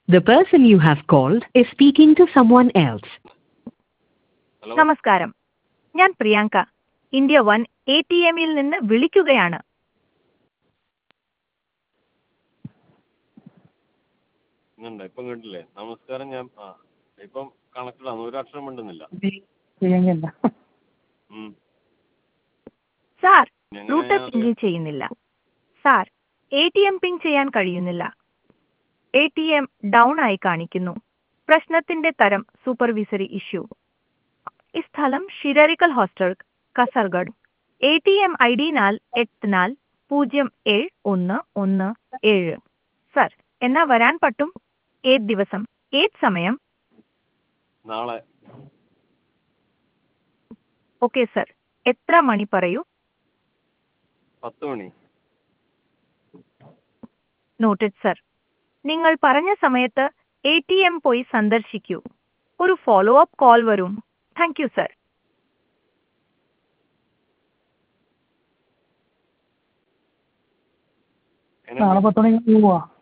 The person you have called is speaking to someone else. Hello നമസ്കാരം ഞാൻ Priyanka India one A T എമ്മിൽ നിന്ന് വിളിക്കുകയാണ് ഇന്നുണ്ട് ഇപ്പം കേട്ടില്ലേ നമസ്കാരം ഞാൻ ആ ഇപ്പം കണക്റ്റഡ് ആണ് ഒരു അക്ഷരം മിണ്ടുന്നില്ല പ്രിയങ്കല്ല ഉം. സാർ എങ്ങനെ റൂട്ടർ ഞാൻ പിങ് ചെയ്യുന്നില്ല sir A T M ping ചെയ്യാൻ കഴിയുന്നില്ല എ ടി എം ഡൗൺ ആയി കാണിക്കുന്നു പ്രശ്നത്തിന്റെ തരം സൂപ്പർവിസറി ഇഷ്യൂ ഈ സ്ഥലം ഷിരറിക്കൽ hostel Kasaragod A T M I D നാൽ എട്ട് നാൽ പൂജ്യം ഏഴ് ഒന്ന് ഒന്ന് ഏഴ് സർ എന്നാ വരാൻ പറ്റും ഏത് ദിവസം ഏത് സമയം നാളെ ഓക്കെ സർ എത്ര മണി പറയൂ പത്ത് മണി നോട്ടഡ് സർ നിങ്ങൾ പറഞ്ഞ സമയത്ത് എ ടി എം പോയി സന്ദർശിക്കൂ ഒരു ഫോളോ അപ്പ് കോൾ വരും താങ്ക് യു സർ എങ്ങനെ നാളെ പത്ത് മണിക്ക് പോവാ